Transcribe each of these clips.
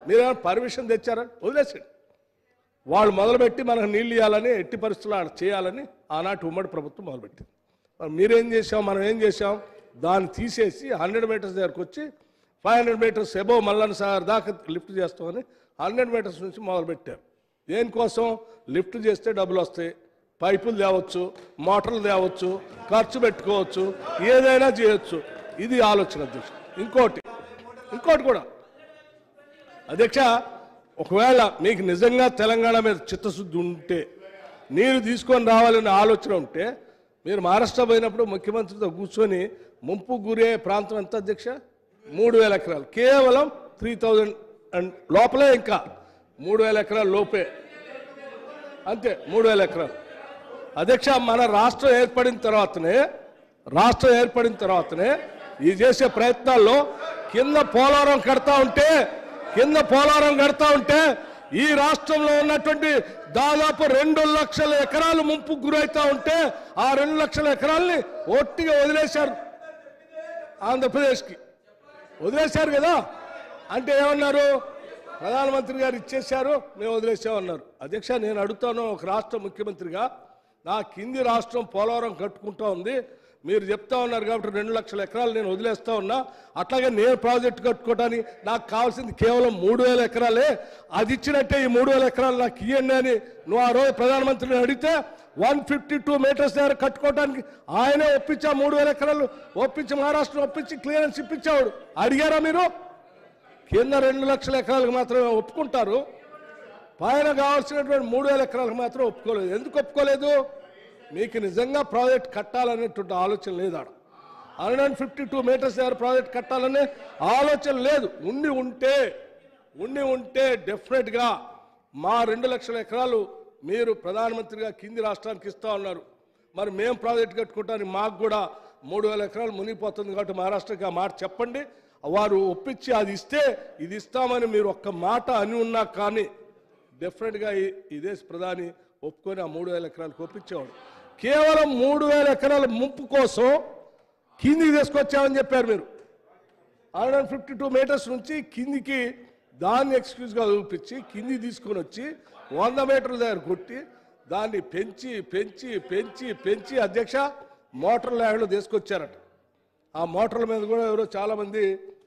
మీరేమైనా పర్మిషన్ తెచ్చారా వదిలేసాడు వాళ్ళు మొదలుపెట్టి మనకు నీళ్ళు ఇవ్వాలని ఎట్టి పరిస్థితుల్లో ఆడ చేయాలని ఆనాటి ఉమ్మడి ప్రభుత్వం మొదలుపెట్టింది మరి మీరేం చేసాం మనం ఏం చేసాం దాన్ని తీసేసి హండ్రెడ్ మీటర్స్ దగ్గరకు వచ్చి five hundred meters above Mallanna Sagar దాకా లిఫ్ట్ చేస్తామని హండ్రెడ్ మీటర్స్ నుంచి మొదలుపెట్టారు దేనికోసం లిఫ్ట్ చేస్తే డబ్బులు వస్తాయి పైపులు తేవచ్చు మోటార్లు తేవచ్చు ఖర్చు పెట్టుకోవచ్చు ఏదైనా చేయొచ్చు ఇది ఆలోచన అధ్యక్ష ఇంకోటి ఇంకోటి కూడా అధ్యక్ష ఒకవేళ మీకు నిజంగా తెలంగాణ మీద చిత్తశుద్ధి ఉంటే నీరు తీసుకొని రావాలనే ఆలోచన ఉంటే మీరు మహారాష్ట్ర పోయినప్పుడు ముఖ్యమంత్రితో కూర్చొని ముంపు గురే ప్రాంతం ఎంత అధ్యక్ష మూడు వేల ఎకరాలు కేవలం త్రీ థౌజండ్ అండ్ లోపలే ఇంకా మూడు వేల ఎకరాల లోపే అంతే మూడు వేల ఎకరాలు అధ్యక్ష మన రాష్ట్రం ఏర్పడిన తర్వాతనే రాష్ట్రం ఏర్పడిన తర్వాతనే ఈ చేసే ప్రయత్నాల్లో కింద పోలవరం కడతా ఉంటే కింద పోలవరం కడతా ఉంటే ఈ రాష్ట్రంలో ఉన్నటువంటి దాదాపు రెండు లక్షల ఎకరాలు ముంపు గురైతా ఉంటే ఆ రెండు లక్షల ఎకరాల్ని ఒట్టిగా వదిలేశారు ఆంధ్రప్రదేశ్కి వదిలేశారు కదా అంటే ఏమన్నారు ప్రధానమంత్రి గారు ఇచ్చేశారు మేము వదిలేసామన్నారు అధ్యక్ష నేను అడుగుతాను ఒక రాష్ట్ర ముఖ్యమంత్రిగా నా కింది రాష్ట్రం పోలవరం కట్టుకుంటా ఉంది మీరు చెప్తా ఉన్నారు కాబట్టి రెండు లక్షల ఎకరాలు నేను వదిలేస్తా ఉన్నా అట్లాగే నేను ప్రాజెక్టు కట్టుకోవడానికి నాకు కావాల్సింది కేవలం మూడు వేల ఎకరాలే అది ఇచ్చినట్టే ఈ మూడు వేల ఎకరాలు నాకు ఇవ్వండి అని నువ్వు ఆ రోజు ప్రధానమంత్రిని అడిగితే వన్ ఫిఫ్టీ టూ మీటర్స్ దగ్గర కట్టుకోవడానికి ఆయనే ఒప్పించా మూడు వేల ఎకరాలు ఒప్పించి మహారాష్ట్ర ఒప్పించి క్లియరెన్స్ ఇప్పించాడు అడిగారా మీరు కింద రెండు లక్షల ఎకరాలకు మాత్రమే ఒప్పుకుంటారు పైన కావాల్సినటువంటి మూడు వేల ఎకరాలకు మాత్రం ఒప్పుకోలేదు ఎందుకు ఒప్పుకోలేదు మీకు నిజంగా ప్రాజెక్ట్ కట్టాలనేటువంటి ఆలోచన లేదు ఆడ hundred and fifty two meters దగ్గర ప్రాజెక్ట్ కట్టాలనే ఆలోచన లేదు ఉండి ఉంటే ఉండి ఉంటే డెఫినెట్గా మా రెండు లక్షల ఎకరాలు మీరు ప్రధానమంత్రిగా కింది రాష్ట్రానికి ఇస్తా ఉన్నారు మరి మేము ప్రాజెక్ట్ కట్టుకుంటానికి మాకు కూడా మూడు వేల ఎకరాలు మునిగిపోతుంది కాబట్టి మహారాష్ట్రకి ఆ మాట చెప్పండి వారు ఒప్పించి అది ఇస్తే ఇది ఇస్తామని మీరు ఒక్క మాట అని ఉన్నా కానీ డెఫినెట్గా ఈ ఈ దేశ ప్రధాని ఒప్పుకొని ఆ మూడు వేల ఎకరాలకు ఒప్పించేవాడు కేవలం మూడు వేల ఎకరాల ముంపు కోసం కిందికి తీసుకొచ్చామని చెప్పారు మీరు hundred and fifty two meters నుంచి కిందికి దాన్ని ఎక్స్క్యూజ్గా చూపించి కింది తీసుకొని వచ్చి వంద మీటర్ల దగ్గర కొట్టి దాన్ని పెంచి పెంచి పెంచి పెంచి అధ్యక్ష మోటార్ ల్యాండ్లో తీసుకొచ్చారట ఆ మోటార్ల మీద కూడా ఎవరో చాలామంది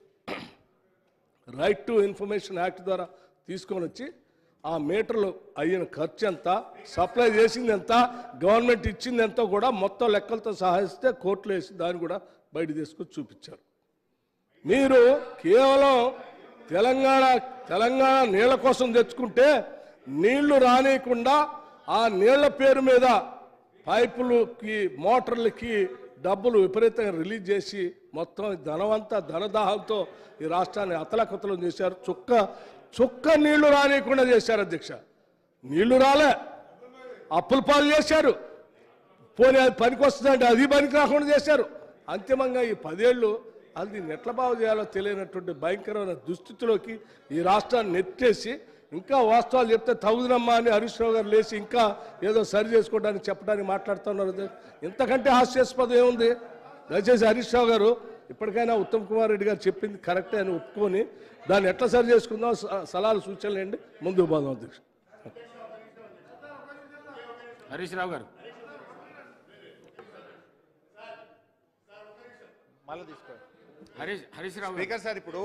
రైట్ టు ఇన్ఫర్మేషన్ యాక్ట్ ద్వారా తీసుకొని వచ్చి ఆ మీటర్లు అయిన ఖర్చు ఎంత సప్లై చేసింది ఎంత గవర్నమెంట్ ఇచ్చింది ఎంత కూడా మొత్తం లెక్కలతో సహాయిస్తే కోర్టులో వేసి దాన్ని కూడా బయట తీసుకొచ్చి చూపించారు మీరు కేవలం తెలంగాణ తెలంగాణ నీళ్ల కోసం తెచ్చుకుంటే నీళ్లు రానియకుండా ఆ నీళ్ల పేరు మీద పైపులకి మోటార్లకి డబ్బులు విపరీతంగా రిలీజ్ చేసి మొత్తం ధనవంతా ధనదాహంతో ఈ రాష్ట్రాన్ని అతలకుతలం చేశారు చుక్క చుక్క నీళ్లు రానియకుండా చేశారు అధ్యక్ష నీళ్లు రాలే అప్పుల పాలు చేశారు పోనీ అది పనికి వస్తుందంటే అది పనికి రాకుండా చేశారు అంతిమంగా ఈ పదేళ్ళు అది దీన్ని ఎట్లా బాగు చేయాలో తెలియనటువంటి భయంకరమైన దుస్థితిలోకి ఈ రాష్ట్రాన్ని నెట్టేసి ఇంకా వాస్తవాలు చెప్తే తగుదనమ్మా అని హరీష్ రావు గారు లేచి ఇంకా ఏదో సరి చేసుకోవడానికి చెప్పడానికి మాట్లాడుతున్నారు అది. ఇంతకంటే హాస్యాస్పదం ఏముంది దయచేసి హరీష్ రావు గారు ఇప్పటికైనా ఉత్తమ్ కుమార్ రెడ్డి గారు చెప్పింది కరెక్టే అని ఒప్పుకొని దాన్ని ఎట్లా సరి చేసుకుందాం స- సలహాలు సూచనలు ఏంటి ముందుకు పోదాం అధ్యక్ష హరీష్ రావు గారు మళ్ళీ తీసుకో హరీష్ హరీష్ రావు గారు స్పీకర్ సార్ ఇప్పుడు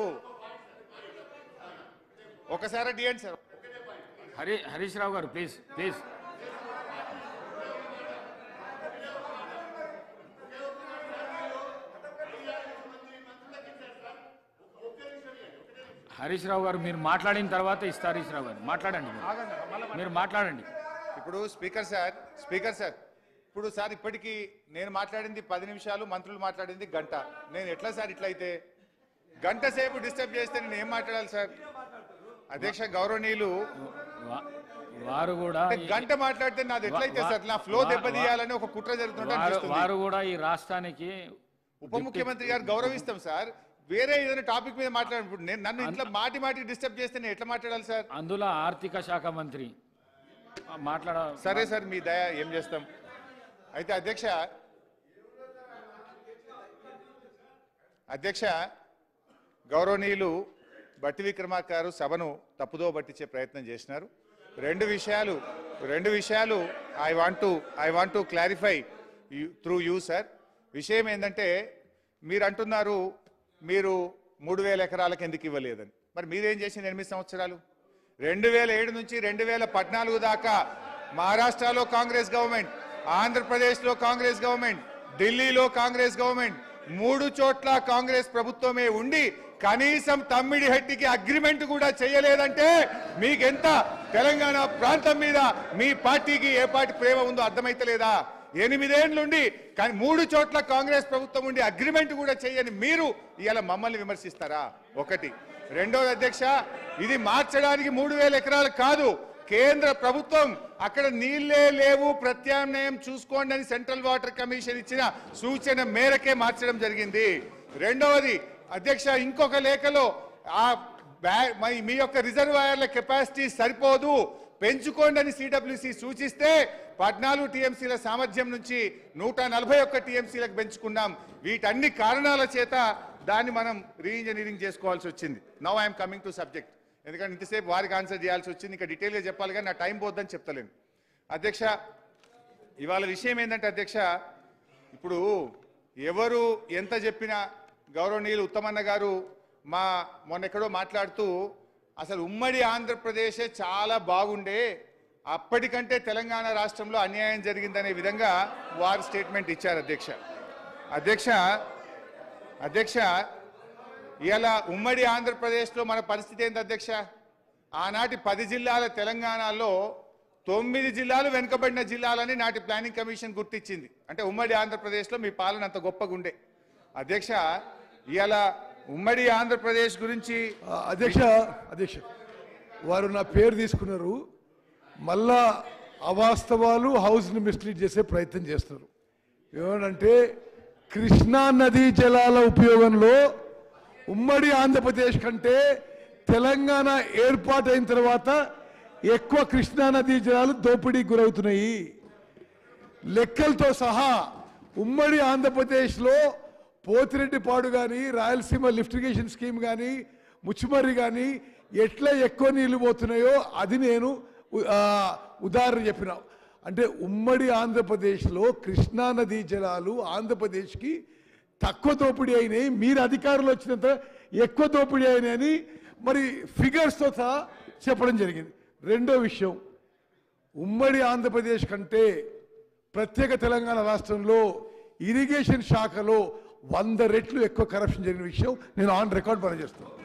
ఒకసారి డియండి sir Hari Harish Rao garu please please Harish Rao గారు మీరు మాట్లాడిన తర్వాత ఇస్తారు హరీష్ రావు గారు మాట్లాడండి మీరు. మీరు మాట్లాడండి ఇప్పుడు స్పీకర్ సార్ స్పీకర్ సార్ ఇప్పుడు సార్ ఇప్పటికీ నేను మాట్లాడింది పది నిమిషాలు మంత్రులు మాట్లాడింది గంట నేను ఎట్లా సార్ ఇట్లా అయితే గంట సేపు డిస్టర్బ్ చేస్తే నేను ఏం మాట్లాడాలి సార్ అధ్యక్ష గౌరవనీయులు వా- వారు కూడా అంటే ఈ- గంట మాట్లాడితే నాది ఎట్లయితే వా- సార్ నా ఫ్లో వా- దెబ్బతీయాలని ఒక కుట్ర జరుగుతుంటే వారు అనిపిస్తుంది వారు కూడా ఈ రాష్ట్రానికి ఉప ముఖ్యమంత్రి గారు గౌరవిస్తాం సార్ వేరే ఏదైనా టాపిక్ మీద మాట్లాడు ఇప్పుడు నేను నన్ను ఇంట్లో మాటి మాటికి డిస్టర్బ్ చేస్తే నేను ఎట్లా మాట్లాడాలి సార్ అందులో ఆర్థిక శాఖ మంత్రి ఆ, మాట్లాడ సరే సార్ మీ దయ ఏం చేస్తాం అయితే అధ్యక్ష అధ్యక్ష గౌరవనీయులు బట్టి విక్రమార్క గారు సభను తప్పుదో పట్టించే ప్రయత్నం చేసినారు రెండు విషయాలు రెండు విషయాలు I want to I want to clarify through you sir విషయం ఏంటంటే మీరు అంటున్నారు మీరు మూడు వేల ఎకరాలకు ఎందుకు ఇవ్వలేదని మరి మీరేం చేసింది ఎనిమిది సంవత్సరాలు రెండు వేల ఏడు నుంచి రెండు వేల పద్నాలుగు దాకా మహారాష్ట్రలో కాంగ్రెస్ గవర్నమెంట్ ఆంధ్రప్రదేశ్లో కాంగ్రెస్ గవర్నమెంట్ ఢిల్లీలో కాంగ్రెస్ గవర్నమెంట్ మూడు చోట్ల కాంగ్రెస్ ప్రభుత్వమే ఉండి కనీసం తమ్మిడి హట్టికి అగ్రిమెంట్ కూడా చేయలేదంటే మీకెంత తెలంగాణ ప్రాంతం మీద మీ పార్టీకి ఏ పార్టీ ప్రేమ ఉందో అర్థమైతలేదా ఎనిమిదేళ్లుండి కానీ మూడు చోట్ల కాంగ్రెస్ ప్రభుత్వం ఉండి అగ్రిమెంట్ కూడా చేయని మీరు ఇవాళ మమ్మల్ని విమర్శిస్తారా ఒకటి రెండోది అధ్యక్ష ఇది మార్చడానికి మూడు వేల ఎకరాలు కాదు కేంద్ర ప్రభుత్వం అక్కడ నీళ్లే లేవు ప్రత్యామ్నాయం చూసుకోండి అని సెంట్రల్ వాటర్ కమిషన్ ఇచ్చిన సూచన మేరకే మార్చడం జరిగింది రెండవది అధ్యక్ష ఇంకొక లేఖలో ఆ బ్యా- మీ- మీ యొక్క రిజర్వాయర్ల కెపాసిటీ సరిపోదు పెంచుకోండి అని సిడబ్ల్యూసి సూచిస్తే పద్నాలుగు టీఎంసీల సామర్థ్యం నుంచి నూట నలభై ఒక్క టీఎంసీలకు పెంచుకున్నాం వీటన్ని కారణాల చేత దాన్ని మనం రీఇంజనీరింగ్ చేసుకోవాల్సి వచ్చింది now I'm coming to subject ఎందుకంటే ఇంతసేపు వారికి ఆన్సర్ చేయాల్సి వచ్చింది ఇంకా డీటెయిల్గా చెప్పాలి కానీ నా టైం పోద్దని చెప్తలేను అధ్యక్ష ఇవాళ విషయం ఏంటంటే అధ్యక్ష ఇప్పుడు ఎవరు ఎంత చెప్పినా గౌరవనీయులు ఉత్తమన్న గారు మా మొన్న ఎక్కడో మాట్లాడుతూ అసలు ఉమ్మడి ఆంధ్రప్రదేశే చాలా బాగుండే అప్పటికంటే తెలంగాణ రాష్ట్రంలో అన్యాయం జరిగిందనే విధంగా వారు స్టేట్మెంట్ ఇచ్చారు అధ్యక్ష అధ్యక్ష అధ్యక్ష ఇలా ఉమ్మడి ఆంధ్రప్రదేశ్లో మన పరిస్థితి ఏంటి అధ్యక్ష ఆనాటి పది జిల్లాల తెలంగాణలో తొమ్మిది జిల్లాలు వెనుకబడిన జిల్లాలని నాటి ప్లానింగ్ కమిషన్ గుర్తించింది అంటే ఉమ్మడి ఆంధ్రప్రదేశ్లో మీ పాలన అంత గొప్పగుండే అధ్యక్ష ఇలా ఉమ్మడి ఆంధ్రప్రదేశ్ గురించి ఆ, అధ్యక్ష అధ్యక్ష వారు నా పేరు తీసుకున్నారు మళ్ళా అవాస్తవాలు హౌస్ని మిస్లీడ్ చేసే ప్రయత్నం చేస్తున్నారు ఏమనంటే కృష్ణా నదీ జలాల ఉపయోగంలో ఉమ్మడి ఆంధ్రప్రదేశ్ కంటే తెలంగాణ ఏర్పాటైన తర్వాత ఎక్కువ కృష్ణా నదీ జలాలు దోపిడీకి గురవుతున్నాయి లెక్కలతో సహా ఉమ్మడి ఆంధ్రప్రదేశ్లో పోతిరెడ్డిపాడు కానీ రాయలసీమ లిఫ్టిగేషన్ స్కీమ్ కానీ ముచ్చుమర్రి కానీ ఎట్లా ఎక్కువ నీళ్లు పోతున్నాయో అది నేను ఉ- ఆ, ఉదాహరణ చెప్పిన అంటే ఉమ్మడి ఆంధ్రప్రదేశ్లో కృష్ణా నదీ జలాలు ఆంధ్రప్రదేశ్కి తక్కువ దోపిడీ అయినాయి మీరు అధికారులు వచ్చినంత ఎక్కువ దోపిడీ అయినాయని మరి ఫిగర్స్తో సహా చెప్పడం జరిగింది రెండో విషయం ఉమ్మడి ఆంధ్రప్రదేశ్ కంటే ప్రత్యేక తెలంగాణ రాష్ట్రంలో ఇరిగేషన్ శాఖలో వంద రెట్లు ఎక్కువ కరప్షన్ జరిగిన విషయం నేను ఆన్ రికార్డ్ పనిచేస్తాను